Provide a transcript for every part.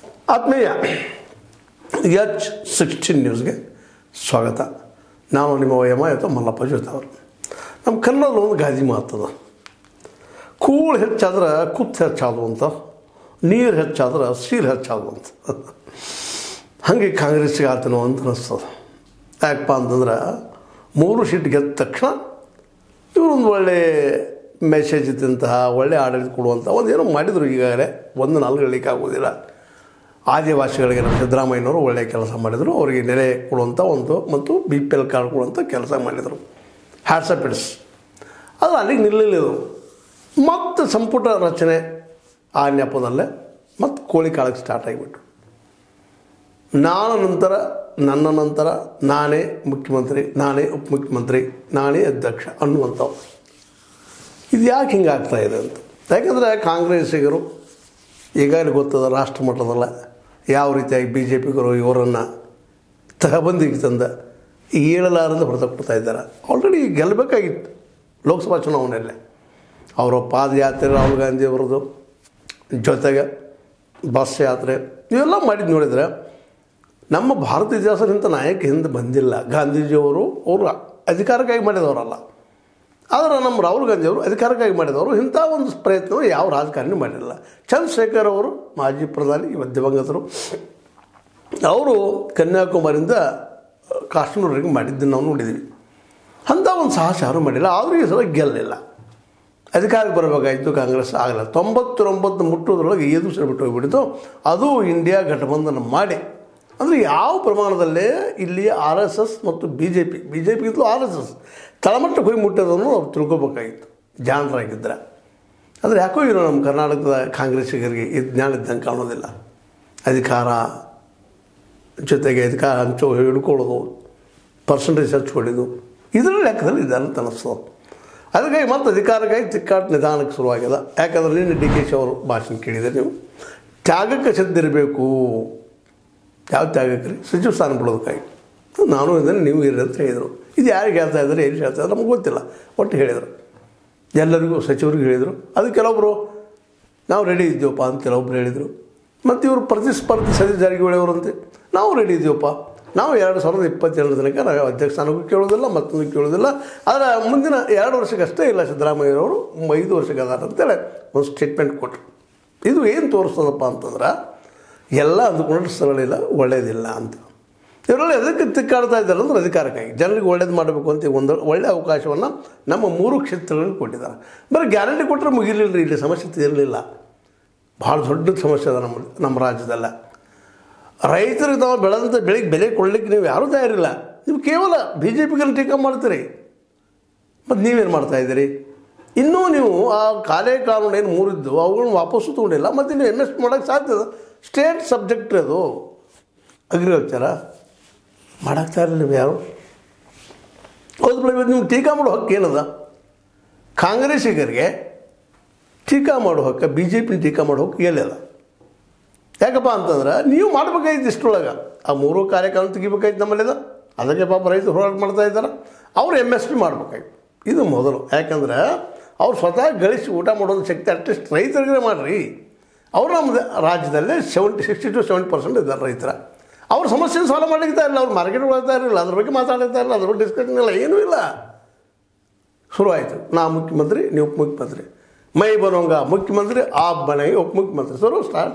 ಆತ್ಮೀಯ H sixteen ನ್ಯೂಸ್ಗೆ ಸ್ವಾಗತ ನಾನು ನಿಮ್ಮ ಯಮ ಅಥವಾ ಮಲ್ಲಪ್ಪ ಜೊತೆ ಅವರು ನಮ್ಮ ಕನ್ನಡದಲ್ಲಿ ಒಂದು ಗಾದಿ ಮಾತದ ಕೂಳು ಹೆಚ್ಚಾದ್ರೆ ಕುತ್ತು ಹೆಚ್ಚಾದು ಅಂತ ನೀರು ಹೆಚ್ಚಾದ್ರೆ ಸೀಲ್ ಹೆಚ್ಚಾದು ಅಂತ ಹಾಗೆ ಕಾಂಗ್ರೆಸ್ಸಿಗೆ ಆತನೋ ಅಂತ ಅನಿಸ್ತದೆ ಯಾಕಪ್ಪ ಅಂತಂದ್ರೆ ಮೂರು ಸೀಟ್ ಗೆದ್ದ ತಕ್ಷಣ ಇವರೊಂದು ಒಳ್ಳೆ ಮೆಸೇಜ್ ಇದ್ದಂತಹ ಒಳ್ಳೆ ಆಡಳಿತ ಕೊಡುವಂಥ ಒಂದು ಏನೋ ಮಾಡಿದರು ಈಗಾಗಲೇ ಒಂದು ನಾಲ್ಕು ಹೇಳಲಿಕ್ಕೆ ಆಗೋದಿಲ್ಲ ಆದಿವಾಸಿಗಳಿಗೆ ನಮ್ಮ ಸಿದ್ದರಾಮಯ್ಯನವರು ಒಳ್ಳೆಯ ಕೆಲಸ ಮಾಡಿದರು ಅವರಿಗೆ ನೆಲೆ ಕೊಡುವಂಥ ಒಂದು ಮತ್ತು ಬಿ ಪಿ ಎಲ್ ಕಾರ್ಡ್ ಕೊಡುವಂಥ ಕೆಲಸ ಮಾಡಿದರು ಹ್ಯಾಟ್ಸಪ್ ಇಟ್ಸ್ ಅದು ಅಲ್ಲಿಗೆ ನಿಲ್ಲಲಿಲ್ಲ ಇದು ಮತ್ತು ಸಂಪುಟ ರಚನೆ ಆ ನೆಪದಲ್ಲೇ ಮತ್ತು ಕೋಳಿ ಕಾಳಕ್ಕೆ ಸ್ಟಾರ್ಟ್ ಆಗಿಬಿಟ್ಟು ನಾನು ನಂತರ ನನ್ನ ನಂತರ ನಾನೇ ಮುಖ್ಯಮಂತ್ರಿ ನಾನೇ ಉಪಮುಖ್ಯಮಂತ್ರಿ ನಾನೇ ಅಧ್ಯಕ್ಷ ಅನ್ನುವಂಥವು ಇದು ಯಾಕೆ ಹಿಂಗೆ ಆಗ್ತಾ ಇದೆ ಅಂತ ಯಾಕಂದರೆ ಕಾಂಗ್ರೆಸ್ಸಿಗರು ಈಗಾಗಲೇ ಗೊತ್ತದ ರಾಷ್ಟ್ರ ಮಟ್ಟದಲ್ಲ ಯಾವ ರೀತಿಯಾಗಿ ಬಿ ಜೆ ಪಿಗರು ಇವರನ್ನು ತಹಬಂದಿಗೆ ತಂದ ಏಳಲಾರದೆ ಹೊಡೆತ ಕೊಡ್ತಾ ಇದ್ದಾರೆ ಆಲ್ರೆಡಿ ಗೆಲ್ಲಬೇಕಾಗಿತ್ತು ಲೋಕಸಭಾ ಚುನಾವಣೆಯಲ್ಲೇ ಅವರ ಪಾದಯಾತ್ರೆ ರಾಹುಲ್ ಗಾಂಧಿ ಅವರದ್ದು ಜೊತೆಗೆ ಬಸ್ ಯಾತ್ರೆ ಇವೆಲ್ಲ ಮಾಡಿದ್ದು ನೋಡಿದರೆ ನಮ್ಮ ಭಾರತ ಇತಿಹಾಸದಿಂದ ನಾಯಕ ಹಿಂದೆ ಬಂದಿಲ್ಲ ಗಾಂಧೀಜಿಯವರು ಅವರು ಅಧಿಕಾರಕ್ಕಾಗಿ ಮಾಡಿದವರಲ್ಲ ಆದರೆ ನಮ್ಮ ರಾಹುಲ್ ಗಾಂಧಿ ಅವರು ಅಧಿಕಾರಕ್ಕಾಗಿ ಮಾಡಿದವರು ಇಂಥ ಒಂದು ಪ್ರಯತ್ನ ಯಾವ ರಾಜಕಾರಣಿ ಮಾಡಿರಲಿಲ್ಲ ಚಂದ್ರಶೇಖರ್ ಅವರು ಮಾಜಿ ಪ್ರಧಾನಿ ಇವತ್ತು ದಿವಂಗತರು ಅವರು ಕನ್ಯಾಕುಮಾರಿಯಿಂದ ಕಾಶ್ಮೀರವರೆಗೆ ಮಾಡಿದ್ದನ್ನು ನಾವು ನೋಡಿದ್ವಿ ಅಂಥ ಒಂದು ಸಾಹಸ ಯಾರೂ ಮಾಡಿಲ್ಲ ಆದರೂ ಈ ಸಲ ಗೆಲ್ಲಲಿಲ್ಲ ಅಧಿಕಾರಕ್ಕೆ ಬರಬೇಕಾಯಿತು ಕಾಂಗ್ರೆಸ್ ಆಗಲ್ಲ ತೊಂಬತ್ತೊಂಬತ್ತು ಮುಟ್ಟೋದ್ರೊಳಗೆ ಏದು ಸಲ ಬಿಟ್ಟು ಹೋಗಿಬಿಡ್ತು ಅದು ಇಂಡಿಯಾ ಗಠಬಂಧನ ಮಾಡಿ ಅಂದರೆ ಯಾವ ಪ್ರಮಾಣದಲ್ಲೇ ಇಲ್ಲಿ ಆರ್ ಎಸ್ ಎಸ್ ಮತ್ತು B J P B J ಪಿಗಿಂತಲೂ ಆರ್ ಎಸ್ ಎಸ್ ತಳಮಟ್ಟಕ್ಕೆ ಹೋಗಿ ಮುಟ್ಟೋದನ್ನು ಅವ್ರು ತಿಳ್ಕೊಬೇಕಾಗಿತ್ತು ಜಾಣರಾಗಿದ್ದರೆ ಆದರೆ ಯಾಕೋ ಇರೋ ನಮ್ಮ ಕರ್ನಾಟಕದ ಕಾಂಗ್ರೆಸ್ಸಿಗರಿಗೆ ಇದು ಜ್ಞಾನ ಇದ್ದಂಗೆ ಕಾಣೋದಿಲ್ಲ ಅಧಿಕಾರ ಜೊತೆಗೆ ಅಧಿಕಾರ ಹಂಚೋ ಹಿಡ್ಕೊಳ್ಳೋದು ಪರ್ಸಂಟೇಜ್ ಹಚ್ಕೊಳ್ಳೋದು ಇದರ ಲೆಕ್ಕದಲ್ಲಿ ಇದ್ದಾರೆ ಅಂತ ಅನಿಸ್ತದೆ ಅದಕ್ಕಾಗಿ ಮತ್ತೆ ಅಧಿಕಾರಕ್ಕಾಗಿ ತಿಕ್ಕಾಟ ನಿಧಾನಕ್ಕೆ ಶುರುವಾಗಿದೆ ಯಾಕಂದ್ರೆ ನಿನ್ನೆ ಡಿ ಕೆ ಶಿ ಅವರು ಭಾಷಣ ಕೇಳಿದರೆ ನೀವು ತ್ಯಾಗಕ್ಕೆ ಸಿದ್ಧಿರಬೇಕು ಯಾವ ತ್ಯಾಗಕ್ಕೆ ರೀ ಸಚಿವ ಸ್ಥಾನ ಬಿಡೋದಕ್ಕಾಗಿ ನಾನು ಇದನ್ನು ನೀವು ಇರ್ರಿ ಅಂತ ಹೇಳಿದರು ಇದು ಯಾರಿಗೆ ಹೇಳ್ತಾ ಇದ್ದಾರೆ ಎಲ್ಲಿ ಹೇಳ್ತಾ ಇದ್ದಾರೆ ನಮಗೆ ಗೊತ್ತಿಲ್ಲ ಒಟ್ಟು ಹೇಳಿದರು ಎಲ್ಲರಿಗೂ ಸಚಿವರಿಗೂ ಹೇಳಿದರು ಅದು ಕೆಲವೊಬ್ಬರು ನಾವು ರೆಡಿ ಇದ್ದೀವಪ್ಪ ಅಂತ ಕೆಲವೊಬ್ರು ಹೇಳಿದರು ಮತ್ತು ಇವರು ಪ್ರತಿಸ್ಪರ್ಧಿ ಸತೀಶ್ ಜಾರಕಿಹೊಳಿ ಅವರಂತೆ ನಾವು ರೆಡಿ ಇದ್ದೀವಪ್ಪ ನಾವು ಎರಡು ಸಾವಿರದ ಇಪ್ಪತ್ತೆರಡು ತನಕ ನಾವು ಅಧ್ಯಕ್ಷ ಸ್ಥಾನಕ್ಕೂ ಕೇಳೋದಿಲ್ಲ ಮತ್ತೊಂದು ಕೇಳೋದಿಲ್ಲ ಆದರೆ ಮುಂದಿನ ಎರಡು ವರ್ಷಕ್ಕಷ್ಟೇ ಇಲ್ಲ ಸಿದ್ದರಾಮಯ್ಯರವರು ಐದು ವರ್ಷಕ್ಕೆ ಅದಾರ ಅಂತೇಳಿ ಒಂದು ಸ್ಟೇಟ್ಮೆಂಟ್ ಕೊಟ್ಟರು ಇದು ಏನು ತೋರಿಸ್ತದಪ್ಪ ಅಂತಂದ್ರೆ ಎಲ್ಲ ಅಂದ್ಕೊಂಡ್ರೆ ಸರಳ ಇಲ್ಲ ಒಳ್ಳೆಯದಿಲ್ಲ ಅಂತ ಇವರಲ್ಲಿ ಎದಕ್ಕೆ ತಿಕ್ಕಾಡ್ತಾ ಇದ್ದಾರೆ ಅಂದ್ರೆ ಅಧಿಕಾರಕ್ಕಾಗಿ ಜನರಿಗೆ ಒಳ್ಳೇದು ಮಾಡಬೇಕು ಅಂತ ಒಂದು ಒಳ್ಳೆಯ ಅವಕಾಶವನ್ನು ನಮ್ಮ ಮೂರು ಕ್ಷೇತ್ರಗಳಿಗೆ ಕೊಟ್ಟಿದ್ದಾರೆ ಬರೀ ಗ್ಯಾರಂಟಿ ಕೊಟ್ಟರೆ ಮುಗಿಲಿಲ್ಲ ರೀ ಇಲ್ಲಿ ಸಮಸ್ಯೆ ತೀರಲಿಲ್ಲ ಭಾಳ ದೊಡ್ಡ ಸಮಸ್ಯೆ ಅದ ನಮ್ಮ ನಮ್ಮ ರಾಜ್ಯದಲ್ಲ ರೈತರಿಗೆ ನಾವು ಬೆಳೆದಂಥ ಬೆಳೆಗೆ ಬೆಲೆ ಕೊಡಲಿಕ್ಕೆ ನೀವು ಯಾರೂ ತಯಾರಿಲ್ಲ ನೀವು ಕೇವಲ ಬಿ ಜೆ ಪಿಗಲ್ಲಿ ಟೀಕಾ ಮಾಡ್ತೀರಿ ಮತ್ತು ನೀವೇನು ಮಾಡ್ತಾಯಿದ್ದೀರಿ ಇನ್ನೂ ನೀವು ಆ ಕಾಲೇ ಕಾನೂನು ಏನು ಮೂರಿದ್ದು ಅವುಗಳನ್ನ ವಾಪಸ್ಸು ತೊಗೊಂಡಿಲ್ಲ ಮತ್ತು ನೀವು ಎಮ್ ಎಸ್ ಮಾಡೋಕ್ಕೆ ಸಾಧ್ಯ ಸ್ಟೇಟ್ ಸಬ್ಜೆಕ್ಟ್ ಅದು ಅಗ್ರಿಕಲ್ಚರ ಮಾಡೋಕ್ಕೆ ತಯಾರಿಲ್ಲ ನೀವು ಯಾರು ಹೌದು ಬಿಡಿ ನೀವು ಟೀಕಾ ಮಾಡೋ ಹಕ್ಕು ಏನದ ಕಾಂಗ್ರೆಸ್ಸಿಗರಿಗೆ ಟೀಕಾ ಮಾಡೋ ಹಕ್ಕ ಬಿ ಜೆ ಪಿ ಟೀಕಾ ಮಾಡೋ ಹಕ್ಕು ಎಲ್ಲಿಲ್ಲ ಯಾಕಪ್ಪ ಅಂತಂದ್ರೆ ನೀವು ಮಾಡ್ಬೇಕಾಯ್ತು ಇಷ್ಟರೊಳಗೆ ಆ ಮೂರು ಕಾರ್ಯಕ್ರಮ ತೆಗಿಬೇಕಾಯ್ತು ನಮ್ಮಲ್ಲಿದ ಅದಕ್ಕೆ ಪಾಪ ರೈತರು ಹೋರಾಟ ಮಾಡ್ತಾ ಇದ್ದಾರೆ ಅವ್ರು ಎಮ್ ಎಸ್ ಪಿ ಮಾಡ್ಬೇಕಾಯ್ತು ಇದು ಮೊದಲು ಯಾಕಂದ್ರೆ ಅವ್ರು ಸ್ವತಃ ಗಳಿಸಿ ಊಟ ಮಾಡೋದು ಶಕ್ತಿ ಅಟ್ಲೀಸ್ಟ್ ರೈತರಿಗೆ ಮಾಡಿರಿ ಅವ್ರು ನಮ್ಮ ರಾಜ್ಯದಲ್ಲೇ seventy sixty to seventy percent ಇದ್ದಾರೆ ರೈತರ ಅವ್ರ ಸಮಸ್ಯೆ ಸಾಲ್ವ್ ಮಾಡಲಿಕ್ತಾ ಇಲ್ಲ ಅವ್ರು ಮಾರ್ಕೆಟ್ ಹೋಗ್ತಾ ಇರಲಿಲ್ಲ ಅದ್ರ ಬಗ್ಗೆ ಮಾತಾಡ್ತಾ ಇರಲಿಲ್ಲ ಅದ್ರ ಬಗ್ಗೆ ಡಿಸ್ಕಷನ್ ಇಲ್ಲ ಏನೂ ಇಲ್ಲ ಶುರುವಾಯಿತು ನಾ ಮುಖ್ಯಮಂತ್ರಿ ನೀವು ಉಪಮುಖ್ಯಮಂತ್ರಿ ಮೈ ಬರೋಂಗ ಮುಖ್ಯಮಂತ್ರಿ ಆ ಬಣೆಗೆ ಉಪಮುಖ್ಯಮಂತ್ರಿ ಶುರು ಸ್ಟಾರ್ಟ್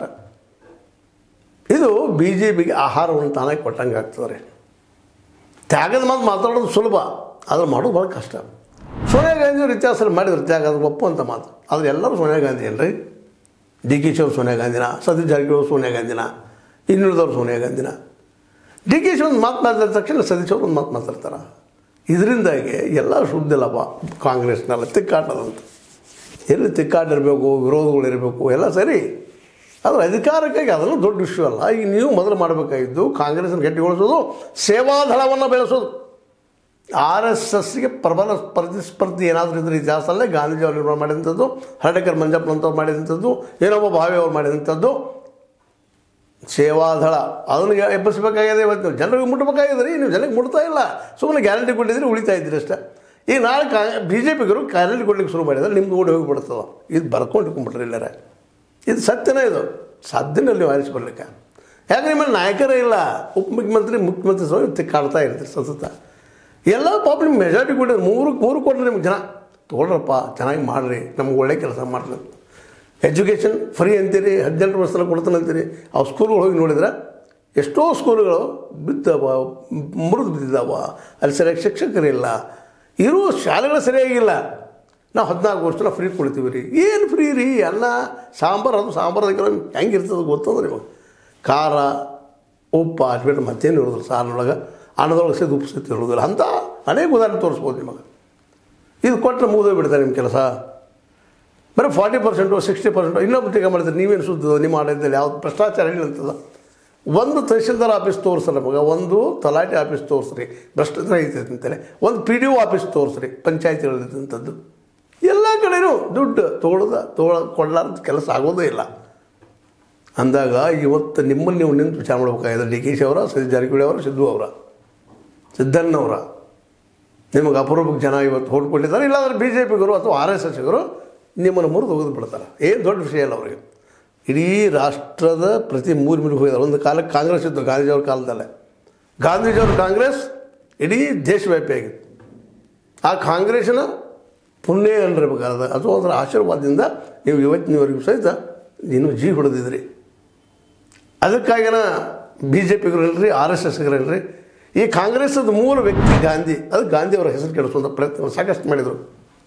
ಇದು ಬಿ ಜೆ ಪಿಗೆ ಆಹಾರವನ್ನು ತಾನಾಗಿ ಕೊಟ್ಟಂಗೆ ಆಗ್ತದೆ ರೀ ತ್ಯಾಗದ ಮಾತು ಮಾತಾಡೋದು ಸುಲಭ ಆದರೆ ಮಾಡೋದು ಭಾಳ ಕಷ್ಟ ಸೋನಿಯಾ ಗಾಂಧಿ ಅವ್ರ ಇತಿಹಾಸದಲ್ಲಿ ಮಾಡಿದ್ರು ತ್ಯಾಗ ಅದು ಒಪ್ಪುವಂಥ ಮಾತು ಆದರೆ ಎಲ್ಲರೂ ಸೋನಿಯಾ ಗಾಂಧಿ ಏನ್ರಿ ಡಿ ಕೆ ಶಿ ಅವರು ಸೋನಿಯಾ ಗಾಂಧಿನ ಸತೀಶ್ ಜಾರಕಿಹೊಳಿ ಸೋನಿಯಾ ಗಾಂಧಿನ ಇನ್ನುಳಿದವರು ಸೋನಿಯಾ ಗಾಂಧಿನ ಡಿ ಕೆ ಶಿ ಒಂದು ಮಾತು ಮಾತಾಡಿದ ತಕ್ಷಣ ಸತೀಶ್ ಅವರು ಒಂದು ಮಾತು ಮಾತಾಡ್ತಾರೆ ಇದರಿಂದಾಗಿ ಎಲ್ಲ ಶುದ್ಧಿಲ್ಲಪ್ಪ ಕಾಂಗ್ರೆಸ್ನೆಲ್ಲ ತಿಕ್ಕಾಟದಂತ ಎಲ್ಲಿ ತಿಕ್ಕಾಟಿರಬೇಕು ವಿರೋಧಗಳಿರಬೇಕು ಎಲ್ಲ ಸರಿ ಆದರೆ ಅಧಿಕಾರಕ್ಕಾಗಿ ಅದೆಲ್ಲ ದೊಡ್ಡ ವಿಷಯ ಅಲ್ಲ ಈಗ ನೀವು ಮೊದಲು ಮಾಡಬೇಕಾಗಿದ್ದು ಕಾಂಗ್ರೆಸ್ನ ಗಟ್ಟಿಗೊಳಿಸೋದು ಸೇವಾದಳವನ್ನು ಬೆಳೆಸೋದು ಆರ್ ಎಸ್ ಎಸ್ಗೆ ಪ್ರಬಲ ಪ್ರತಿಸ್ಪರ್ಧಿ ಏನಾದರೂ ಇದ್ರೆ ಇತಿಹಾಸದಲ್ಲೇ ಗಾಂಧೀಜಿ ಅವರು ನಿರ್ಮಾಣ ಮಾಡಿದಂಥದ್ದು ಹರಡೇಕರ್ ಮಂಜಪ್ಪನಂತವ್ರು ಮಾಡಿದಂಥದ್ದು ಏನೊಬ್ಬ ಭಾವಿ ಅವ್ರು ಮಾಡಿದಂಥದ್ದು ಸೇವಾದಳ ಅದನ್ನು ಎಬ್ಬಿಸ್ಬೇಕಾಗಿದೆ ಇವತ್ತು ಜನರಿಗೆ ಮುಟ್ಟಬೇಕಾಗಿದೆ ರೀ ನೀವು ಜನಕ್ಕೆ ಮುಟ್ತಾ ಇಲ್ಲ ಸುಮ್ಮನೆ ಗ್ಯಾರಂಟಿ ಕೊಟ್ಟಿದ್ರೆ ಉಳಿತಾ ಇದ್ದೀರಿ ಅಷ್ಟೇ ಈಗ ನಾಳೆ ಕಾ ಬಿ ಜೆ ಪಿಗರು ಗ್ಯಾರಂಟಿ ಕೊಡ್ಲಿಕ್ಕೆ ಶುರು ಮಾಡಿದ್ರೆ ನಿಮ್ಗೆ ಓಡಿ ಹೋಗಿಬಿಡ್ತದೆ ಇದು ಬರ್ಕೊಂಡು ಇಟ್ಕೊಂಡ್ಬಿಟ್ರೆ ಇಲ್ಲರ ಇದು ಸತ್ಯನೇ ಇದು ಸಾಧ್ಯನೇ ನೀವು ಆರಿಸಿ ಬರ್ಲಿಕ್ಕೆ ಯಾಕೆ ನಿಮ್ಮಲ್ಲಿ ನಾಯಕರೇ ಇಲ್ಲ ಉಪಮುಖ್ಯಮಂತ್ರಿ ಮುಖ್ಯಮಂತ್ರಿ ಸಹ ಕಾಡ್ತಾ ಇರ್ತೀರಿ ಸತತ ಎಲ್ಲ ಪಾಪ ನಿಮ್ಮ ಮೆಜಾರಿಟಿ ಕೊಟ್ಟಿರಿ ಮೂರು ಮೂರು ಕೊಟ್ಟರೆ ನಿಮ್ಗೆ ಜನ ತೊಗೊಳ್ರಪ್ಪ ಚೆನ್ನಾಗಿ ಮಾಡಿರಿ ನಮ್ಗೆ ಒಳ್ಳೆ ಕೆಲಸ ಮಾಡ್ರಿ ಎಜುಕೇಷನ್ ಫ್ರೀ ಅಂತೀರಿ ಹದಿನೆಂಟು ವರ್ಷ ಕೊಡ್ತಾನೆ ಅಂತೀರಿ ಆ ಸ್ಕೂಲ್ಗಳು ಹೋಗಿ ನೋಡಿದ್ರೆ ಎಷ್ಟೋ ಸ್ಕೂಲ್ಗಳು ಬಿದ್ದವ ಮುರಿದು ಬಿದ್ದಿದ್ದಾವ ಅಲ್ಲಿ ಸರಿಯಾಗಿ ಶಿಕ್ಷಕರಿಲ್ಲ ಇರೋ ಶಾಲೆಗಳು ಸರಿಯಾಗಿಲ್ಲ ನಾವು ಹದಿನಾಲ್ಕು ವರ್ಷ ಫ್ರೀ ಕೊಡ್ತೀವಿ ರೀ ಏನು ಫ್ರೀ ರೀ ಅನ್ನ ಸಾಂಬಾರು ಅದು ಸಾಂಬಾರು ಹೆಂಗಿರ್ತದೆ ಗೊತ್ತಂದ್ರೆ ನಿಮಗೆ ಖಾರ ಉಪ್ಪು ಹಾಕ್ಬಿಟ್ಟು ಮತ್ತೇನು ಇರೋದಿಲ್ಲ ಸಾರಿನೊಳಗೆ ಅನ್ನದೊಳಗೆ ಸಿದ್ದು ಉಪ್ಪು ಸತ್ತು ಇರೋದಿಲ್ಲ ಅಂತ ಅನೇಕ ಉದಾಹರಣೆ ತೋರಿಸ್ಬೋದು ನಿಮಗೆ ಇದು ಕೊಟ್ಟರೆ ಮುಗಿದೋಗಿ ಬಿಡ್ತಾರೆ ನಿಮ್ಮ ಕೆಲಸ ಬರೀ ಫಾರ್ಟಿ ಪರ್ಸೆಂಟು ಸಿಕ್ಸ್ಟಿ ಪರ್ಸೆಂಟು ಇನ್ನೊಬ್ಬರು ಟೀಕೆ ಮಾಡಿದ್ರೆ ನೀವೇನು ಸುದ್ದು ನಿಮ್ಮ ಆಡಳಿತದಲ್ಲಿ ಯಾವ್ದು ಭ್ರಷ್ಟಾಚಾರ ಇಲ್ಲ ಅಂತದ ಒಂದು ತಹಶೀಲ್ದಾರ್ ಆಫೀಸ್ ತೋರಿಸ್ರಿ ನಮಗೆ ಒಂದು ತಲಾಟೆ ಆಫೀಸ್ ತೋರಿಸ್ರಿ ಭ್ರಷ್ಟಾಚಾರ ಐತೆ ಅಂತೇಳಿ ಒಂದು ಪಿ ಡಿ ಒ ಆಫೀಸ್ ತೋರಿಸ್ರಿ ಪಂಚಾಯತಿಗಳಿದ್ದಂಥದ್ದು ಎಲ್ಲ ಕಡೆನೂ ದುಡ್ಡು ತೊಗೊಳದ ತೊಗೊಳ ಕೊಡಲಾರ್ದ ಕೆಲಸ ಆಗೋದೇ ಇಲ್ಲ ಅಂದಾಗ ಇವತ್ತು ನಿಮ್ಮನ್ನು ನೀವು ನಿಂತು ವಿಚಾರ ಮಾಡ್ಬೇಕಾಗಿದೆ ಡಿ ಕೆ ಶಿ ಅವರ ಸತೀಶ್ ಜಾರಕಿಹೊಳಿ ಅವರ ಸಿದ್ದು ಅವರ ಸಿದ್ದಣ್ಣವರ ನಿಮಗೆ ಅಪರೂಪಕ್ಕೆ ಜನ ಇವತ್ತು ಹೋಟ್ ಕೊಟ್ಟಿದ್ದಾರೆ ಇಲ್ಲಾಂದ್ರೆ ಬಿ ಜೆ ಪಿಗರು ಅಥವಾ ಆರ್ ಎಸ್ ಎಸ್ಗರು ನಿಮ್ಮನ್ನು ಮುರಿದು ಹೋಗೋದು ಬಿಡ್ತಾರೆ ಏನು ದೊಡ್ಡ ವಿಷಯ ಇಲ್ಲ ಅವರಿಗೆ ಇಡೀ ರಾಷ್ಟ್ರದ ಪ್ರತಿ ಮೂರು ಮಿನಿಟ್ ಹೋಗಿದ್ದಾರೆ ಒಂದು ಕಾಲಕ್ಕೆ ಕಾಂಗ್ರೆಸ್ ಇತ್ತು ಗಾಂಧೀಜಿಯವ್ರ ಕಾಲದಲ್ಲೇ ಗಾಂಧೀಜಿಯವ್ರ ಕಾಂಗ್ರೆಸ್ ಇಡೀ ದೇಶವ್ಯಾಪಿಯಾಗಿತ್ತು ಆ ಕಾಂಗ್ರೆಸ್ಸಿನ ಪುಣ್ಯ ಅನ್ರಬೇಕಾದ ಅಥವಾ ಅದರ ಆಶೀರ್ವಾದದಿಂದ ನೀವು ಇವತ್ತಿನವರೆಗೂ ಸಹಿತ ನೀನು ಜೀ ಹೊಡೆದಿದ್ರಿ ಅದಕ್ಕಾಗಿನ ಬಿ ಜೆ ಪಿಗರಿಲ್ರಿ ಆರ್ ಎಸ್ ಎಸ್ಗರಿಲ್ರಿ ಈ ಕಾಂಗ್ರೆಸ್ಸದ ಮೂಲ ವ್ಯಕ್ತಿ ಗಾಂಧಿ ಅದು ಗಾಂಧಿಯವರ ಹೆಸರು ಕೆಡಿಸುವಂಥ ಪ್ರಯತ್ನ ಸಾಕಷ್ಟು ಮಾಡಿದರು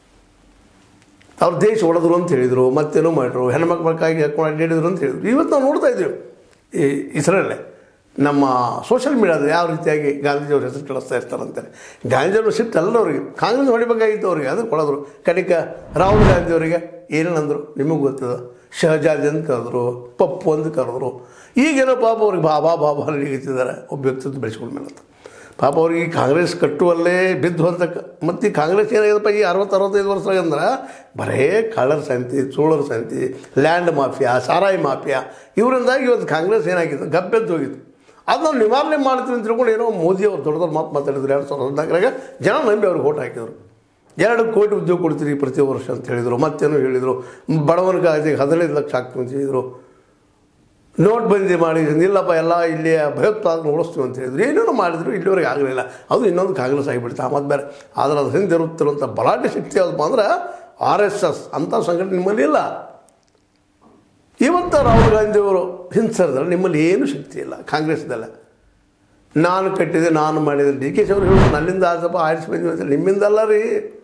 ಅವ್ರು ದೇಶ ಹೊಡೆದ್ರು ಅಂತ ಹೇಳಿದರು ಮತ್ತೇನೋ ಮಾಡಿದ್ರು ಹೆಣ್ಮಕ್ಳಿಗಾಗಿ ಹಾಕೊಂಡು ಅಡ್ಡಾಡಿದ್ರು ಅಂತ ಹೇಳಿದ್ರು ಇವತ್ತು ನಾವು ನೋಡ್ತಾ ಇದ್ದೀವಿ ಈ ಇಸ್ರೇಲೆ ನಮ್ಮ ಸೋಷಿಯಲ್ ಮೀಡಿಯಾದ ಯಾವ ರೀತಿಯಾಗಿ ಗಾಂಧೀಜಿಯವ್ರ ಹೆಸರು ಕೆಡಿಸ್ತಾ ಇರ್ತಾರೆ ಅಂತಾರೆ ಗಾಂಧೀಜಿಯವ್ರ ಸಿಟ್ಟು ಎಲ್ಲರವ್ರಿಗೆ ಕಾಂಗ್ರೆಸ್ ಹೊಡಿಬೇಕಾಗಿತ್ತು ಅವ್ರಿಗೆ ಅದಕ್ಕೆ ಕೊಡೋದ್ರು ಕಡಿಕ ರಾಹುಲ್ ಗಾಂಧಿಯವರಿಗೆ ಏನೇನಂದರು ನಿಮಗೆ ಗೊತ್ತದ ಶಹಜಾದ್ ಅಂತ ಕರೆದ್ರು ಪಪ್ಪು ಅಂತ ಕರೆದ್ರು ಈಗೇನೋ ಪಾಪ ಅವ್ರಿಗೆ ಬಾಬಾ ಬಾಬಾ ನಡೀತಿದ್ದಾರೆ ಒಬ್ಬ ವ್ಯಕ್ತಿತ್ವ ಬೆಳೆಸ್ಕೊಂಡ ಮೇಲೆ ಅಂತ ಪಾಪ ಅವ್ರಿಗೆ ಈ ಕಾಂಗ್ರೆಸ್ ಕಟ್ಟುವಲ್ಲೇ ಬಿದ್ದು ಅಂತ ಮತ್ತು ಈ ಕಾಂಗ್ರೆಸ್ ಏನಾಗಿದೆಪ್ಪ ಈ ಅರವತ್ತು ಅರವತ್ತೈದು ವರ್ಷ ಅಂದ್ರೆ ಬರೇ ಕಳ್ಳರ ಸಂತಿ ಚೋಳರ ಸಂತಿ ಲ್ಯಾಂಡ್ ಮಾಫಿಯಾ ಸಾರಾಯಿ ಮಾಫಿಯಾ ಇವರಿಂದಾಗಿ ಇವತ್ತು ಕಾಂಗ್ರೆಸ್ ಏನಾಗಿತ್ತು ಗಬ್ಬೆದ್ದು ಹೋಗಿತ್ತು ಅದು ನಾವು ನಿವಾರಣೆ ಮಾಡ್ತೀವಿ ಅಂತ ತಿಳ್ಕೊಂಡು ಏನೋ ಮೋದಿ ಅವರು ದೊಡ್ಡ ದೊಡ್ಡ ಮಾತು ಮಾತಾಡಿದ್ರು ಎರಡು ಸಾವಿರದ ಹದಿನಾಲ್ಕರಾಗ ಜನ ನಂಬಿ ಅವ್ರಿಗೆ ಓಟ್ ಹಾಕಿದರು ಎರಡು ಕೋಟಿ ಉದ್ಯೋಗ ಕೊಡ್ತೀರಿ ಪ್ರತಿ ವರ್ಷ ಅಂತ ಹೇಳಿದರು ಮತ್ತೇನೋ ಹೇಳಿದರು ಬಡವನಿಗಾಗಿ ಹದಿನೈದು ಲಕ್ಷ ಆಗ್ತೀವಿ ಅಂತ ಹೇಳಿದರು ನೋಟ್ ಬಂದಿ ಮಾಡಿ ಇಲ್ಲಪ್ಪ ಎಲ್ಲ ಇಲ್ಲಿ ಭಯೋತ್ಪಾದನೆ ಉಳಿಸ್ತೀವಿ ಅಂತ ಹೇಳಿದ್ರು ಏನೇನೋ ಮಾಡಿದ್ರು ಇಲ್ಲಿವರೆಗೆ ಆಗಲಿಲ್ಲ ಅದು ಇನ್ನೊಂದು ಕಾಂಗ್ರೆಸ್ ಆಗಿಬಿಡ್ತು ಆ ಮತ್ತೆ ಬೇರೆ ಆದರೆ ಅದು ಹಿಂದೆ ಇರುತ್ತಿರುವಂಥ ಬಲಾಢ್ಯ ಶಕ್ತಿ ಯಾವುದಪ್ಪ ಅಂದ್ರೆ ಆರ್ ಎಸ್ ಎಸ್ ಅಂಥ ಸಂಘಟನೆ ನಿಮ್ಮಲ್ಲಿ ಇಲ್ಲ ಇವತ್ತು ರಾಹುಲ್ ಗಾಂಧಿಯವರು ಹಿಂಸರಿದ್ರೆ ನಿಮ್ಮಲ್ಲಿ ಏನೂ ಶಕ್ತಿ ಇಲ್ಲ ಕಾಂಗ್ರೆಸ್ದಲ್ಲ ನಾನು ಕಟ್ಟಿದೆ ನಾನು ಮಾಡಿದೆ ಡಿ ಕೆ ಶಿ ಅವರು ಹೇಳೋದು ನನ್ನಿಂದ ಆಸಪ್ಪ ಆರಿಸಿ ಬಂದ್ವಿ ಅಂತ ನಿಮ್ಮಿಂದಲ್ಲ ರೀ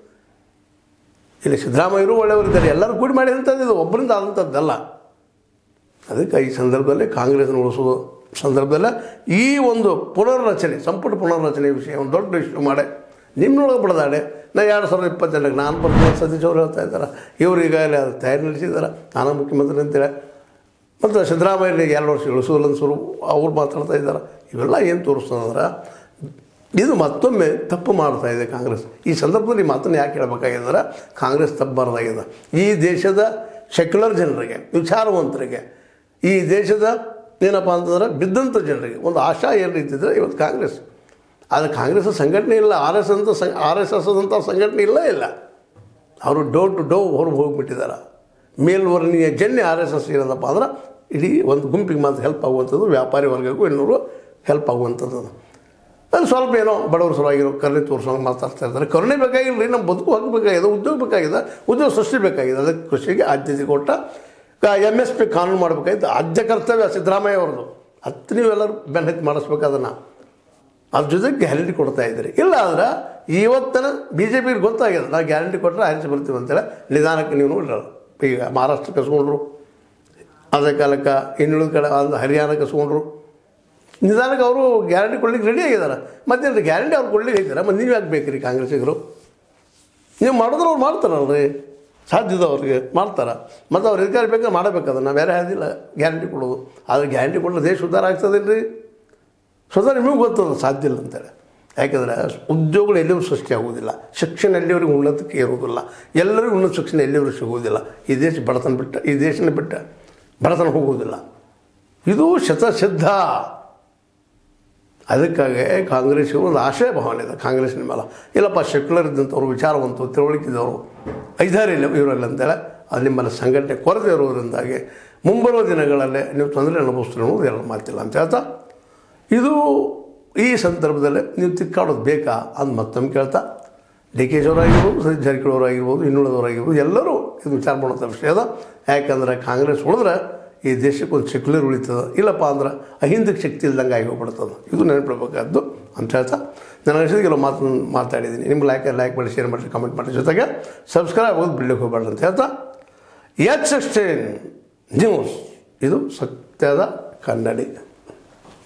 ಇಲ್ಲಿ ಸಿದ್ದರಾಮಯ್ಯರು ಒಳ್ಳೆಯವರಿದ್ದಾರೆ ಎಲ್ಲರೂ ಕೂಡಿ ಮಾಡಿದಂಥದ್ದು ಇದು ಒಬ್ಬರಿಂದ ಆದಂಥದ್ದಲ್ಲ ಅದಕ್ಕೆ ಈ ಸಂದರ್ಭದಲ್ಲಿ ಕಾಂಗ್ರೆಸ್ನ ಉಳಿಸುವ ಸಂದರ್ಭದಲ್ಲಿ ಈ ಒಂದು ಪುನರ್ರಚನೆ ಸಂಪುಟ ಪುನರ್ರಚನೆ ವಿಷಯ ಒಂದು ದೊಡ್ಡ ಇಶ್ಯೂ ಮಾಡೆ ನಿಮ್ಮನೊಳಗೆ ಬಡದಾಡೆ ನಾ ಎರಡು ಸಾವಿರದ ಇಪ್ಪತ್ತೆರಡಕ್ಕೆ ನಾನು ಬರ್ತೀನಿ ಸತೀಶ್ ಅವರು ಹೇಳ್ತಾ ಇದ್ದಾರೆ ಇವರು ಈಗಾಗಲೇ ಅದು ತಯಾರಿ ನಡೆಸಿದ್ದಾರೆ ನಾನು ಮುಖ್ಯಮಂತ್ರಿ ಅಂತೇಳಿ ಮತ್ತು ಸಿದ್ದರಾಮಯ್ಯನಿಗೆ ಎರಡು ವರ್ಷ ಇಳಿಸೋಲ್ಲ ಅನ್ಸೋರು ಅವ್ರು ಮಾತಾಡ್ತಾ ಇದ್ದಾರೆ ಇವೆಲ್ಲ ಏನು ತೋರಿಸ್ತದಂದ್ರೆ ಇದು ಮತ್ತೊಮ್ಮೆ ತಪ್ಪು ಮಾಡ್ತಾ ಇದೆ ಕಾಂಗ್ರೆಸ್ ಈ ಸಂದರ್ಭದಲ್ಲಿ ಈ ಮಾತನ್ನು ಯಾಕೆ ಹೇಳಬೇಕಾಗಿದೆ ಅಂದ್ರೆ ಕಾಂಗ್ರೆಸ್ ತಪ್ಪಬಾರ್ದಾಗಿದೆ ಈ ದೇಶದ ಸೆಕ್ಯುಲರ್ ಜನರಿಗೆ ವಿಚಾರವಂತರಿಗೆ ಈ ದೇಶದ ಏನಪ್ಪ ಅಂತಂದ್ರೆ ಬಿದ್ದಂಥ ಜನರಿಗೆ ಒಂದು ಆಶಾ ಏನು ರೀತಿದ್ರೆ ಇವತ್ತು ಕಾಂಗ್ರೆಸ್ ಆದರೆ ಕಾಂಗ್ರೆಸ್ ಸಂಘಟನೆ ಇಲ್ಲ ಆರ್ ಎಸ್ ಅಂತ ಸಂ ಆರ್ ಎಸ್ ಎಸ್ ಅಂತ ಸಂಘಟನೆ ಇಲ್ಲ ಇಲ್ಲ ಅವರು ಡೋ ಟು ಡೋ ಹೊರಗೆ ಹೋಗಿಬಿಟ್ಟಿದ್ದಾರೆ ಮೇಲ್ವರ್ಣೀಯ ಜನ್ಯ ಆರ್ ಎಸ್ ಎಸ್ ಏನದಪ್ಪ ಅಂದ್ರೆ ಇಡೀ ಒಂದು ಗುಂಪಿಗೆ ಮಾತ್ರ ಹೆಲ್ಪ್ ಆಗುವಂಥದ್ದು ವ್ಯಾಪಾರಿ ವರ್ಗಕ್ಕೂ ಇನ್ನೂರು ಹೆಲ್ಪ್ ಆಗುವಂಥದ್ದು ಅದು ಸ್ವಲ್ಪ ಏನೋ ಬಡವರು ಸಲುವಾಗಿರೋ ಕರುಣೆ ತೋರಿಸೋಂಗೆ ಮಾತಾಡ್ತಾ ಇರ್ತಾರೆ ಕರುಣೆ ಬೇಕಾಗಿಲ್ಲ ರೀ ನಮ್ಮ ಬದುಕು ಹಾಕಬೇಕಾಗಿದೆ ಉದ್ಯೋಗ ಬೇಕಾಗಿದೆ ಉದ್ಯೋಗ ಸೃಷ್ಟಿ ಬೇಕಾಗಿದೆ ಅದಕ್ಕೆ ಕೃಷಿಗೆ ಆದ್ಯತೆ ಕೊಟ್ಟ ಎಮ್ ಎಸ್ ಪಿ ಕಾನೂನು ಮಾಡಬೇಕಾಯ್ತು ಆದ್ಯ ಕರ್ತವ್ಯ ಸಿದ್ದರಾಮಯ್ಯ ಅವ್ರದ್ದು ಹತ್ತು ನೀವೆಲ್ಲರೂ ಬೆನ್ನತ್ತಿ ಮಾಡಿಸ್ಬೇಕು ಅದನ್ನು ಅದ್ರ ಜೊತೆಗೆ ಗ್ಯಾರಂಟಿ ಕೊಡ್ತಾ ಇದ್ದೀರಿ ಇಲ್ಲ ಅಂದ್ರೆ ಇವತ್ತಿನ ಬಿ ಜೆ ಪಿಗೆ ಗೊತ್ತಾಗಿದೆ ನಾವು ಗ್ಯಾರಂಟಿ ಕೊಟ್ಟರೆ ಆರಿಸಿ ಬರ್ತೀವಿ ಅಂತೇಳಿ ನಿಧಾನಕ್ಕೆ ನೀವು ನೋಡ್ರಲ್ಲ ಈಗ ಮಹಾರಾಷ್ಟ್ರ ಕಸ್ಕೊಂಡ್ರು ಅದೇ ಕಾಲಕ್ಕೆ ಇನ್ನುಳಿದ ಕಡೆ ಒಂದು ಹರಿಯಾಣ ಕಸ್ಕೊಂಡ್ರು ನಿಧಾನಕ್ಕೆ ಅವರು ಗ್ಯಾರಂಟಿ ಕೊಡ್ಲಿಕ್ಕೆ ರೆಡಿ ಆಗಿದ್ದಾರೆ ಮತ್ತೇನು ಗ್ಯಾರಂಟಿ ಅವ್ರು ಕೊಡ್ಲಿಕ್ಕೆ ಐತಾರೆ ಮತ್ತು ನೀವು ಯಾಕೆ ಬೇಕ್ರಿ ಕಾಂಗ್ರೆಸ್ಸಿಗರು ನೀವು ಮಾಡಿದ್ರೆ ಅವ್ರು ಮಾಡ್ತಾರಲ್ರಿ ಸಾಧ್ಯದ ಅವ್ರಿಗೆ ಮಾಡ್ತಾರೆ ಮತ್ತು ಅವ್ರು ಅಧಿಕಾರ ಬೇಕಾದ್ರೆ ಮಾಡಬೇಕು ಅದನ್ನು ಬೇರೆ ಯಾವುದಿಲ್ಲ ಗ್ಯಾರಂಟಿ ಕೊಡೋದು ಆದರೆ ಗ್ಯಾರಂಟಿ ಕೊಟ್ಟರೆ ದೇಶ ಉದ್ಧಾರ ಆಗ್ತದಿಲ್ಲ ರೀ ಸ್ವತಃ ನಿಮಗೂ ಗೊತ್ತದ ಸಾಧ್ಯ ಇಲ್ಲ ಅಂತೇಳಿ ಯಾಕೆಂದರೆ ಉದ್ಯೋಗಗಳು ಎಲ್ಲಿಯೂ ಸೃಷ್ಟಿ ಆಗುವುದಿಲ್ಲ ಶಿಕ್ಷಣ ಎಲ್ಲಿವರೆಗೂ ಉನ್ನತಕ್ಕೆ ಇರುವುದಿಲ್ಲ ಎಲ್ಲರಿಗೂ ಉನ್ನತ ಶಿಕ್ಷಣ ಎಲ್ಲಿವರೆಗೂ ಸಿಗುವುದಿಲ್ಲ ಈ ದೇಶ ಬಡತನ ಬಿಟ್ಟ ಈ ದೇಶನ ಬಿಟ್ಟ ಬಡತನ ಹೋಗುವುದಿಲ್ಲ ಇದು ಶತಸಿದ್ಧ ಅದಕ್ಕಾಗಿ ಕಾಂಗ್ರೆಸ್ಸಿಗೆ ಒಂದು ಆಶಯ ಭಾವನೆ ಇದೆ ಕಾಂಗ್ರೆಸ್ನ ಮೇಲೆ ಇಲ್ಲಪ್ಪ ಸೆಕ್ಯುಲರ್ ಇದ್ದಂಥವ್ರು ವಿಚಾರವಂತರು ತಿಳುವಳಿಕೆ ಇದ್ದವರು ಐದಾರು ಇಲ್ಲ ಇವರಲ್ಲ ಅಂತೇಳಿ ಅದು ನಿಮ್ಮಲ್ಲಿ ಸಂಘಟನೆ ಕೊರತೆ ಇರುವುದರಿಂದಾಗಿ ಮುಂಬರುವ ದಿನಗಳಲ್ಲೇ ನೀವು ತೊಂದರೆ ಅನುಭವಿಸ್ತೀರಿ ಅನ್ನೋದು ಎರಡು ಮಾತಿಲ್ಲ ಅಂತ ಹೇಳ್ತಾ ಇದು ಈ ಸಂದರ್ಭದಲ್ಲಿ ನೀವು ತಿಕ್ಕಾಡೋದು ಬೇಕಾ ಅಂತ ಮತ್ತೊಮ್ಮೆ ಕೇಳ್ತಾ ಡಿ ಕೆ ಶಿವರಾಗಿರ್ಬೋದು ಸತೀಶ್ ಜಾರಕಿಹೊಳಿ ಆಗಿರ್ಬೋದು ಇನ್ನುಳಿದವರಾಗಿರ್ಬೋದು ಎಲ್ಲರೂ ಇದು ವಿಚಾರ ಮಾಡುವಂಥ ವಿಷಯ ಅದ ಯಾಕಂದ್ರೆ ಕಾಂಗ್ರೆಸ್ ಉಳಿದ್ರೆ ಈ ದೇಶಕ್ಕೆ ಒಂದು ಸೆಕ್ಯುಲರ್ ಉಳಿತದ ಇಲ್ಲಪ್ಪ ಅಂದ್ರೆ ಅಹಿಂದಕ್ಕೆ ಶಕ್ತಿ ಇಲ್ದಂಗೆ ಆಗಿ ಹೋಗ್ಬಿಡ್ತದೆ ಇದು ನೆನಪಿಡ್ಬೇಕಾದ್ದು ಅಂತ ಹೇಳ್ತಾ ನಾನು ಅನಿಸಿದ ಕೆಲವು ಮಾತು ಮಾತಾಡಿದ್ದೀನಿ ನಿಮ್ಗೆ ಲೈಕ್ ಲೈಕ್ ಮಾಡಿ ಶೇರ್ ಮಾಡಿ ಕಮೆಂಟ್ ಮಾಡಿ ಜೊತೆಗೆ ಸಬ್ಸ್ಕ್ರೈಬ್ ಆಗೋದು ಬಿಡ್ಲಿಕ್ಕೆ ಹೋಗ್ಬೇಡ್ರಿ ಅಂತ ಹೇಳ್ತಾ ಎಚ್ ಸಿಕ್ಸ್ಟೀನ್ ನ್ಯೂಸ್ ಇದು ಸತ್ಯದ ಕನ್ನಡಿ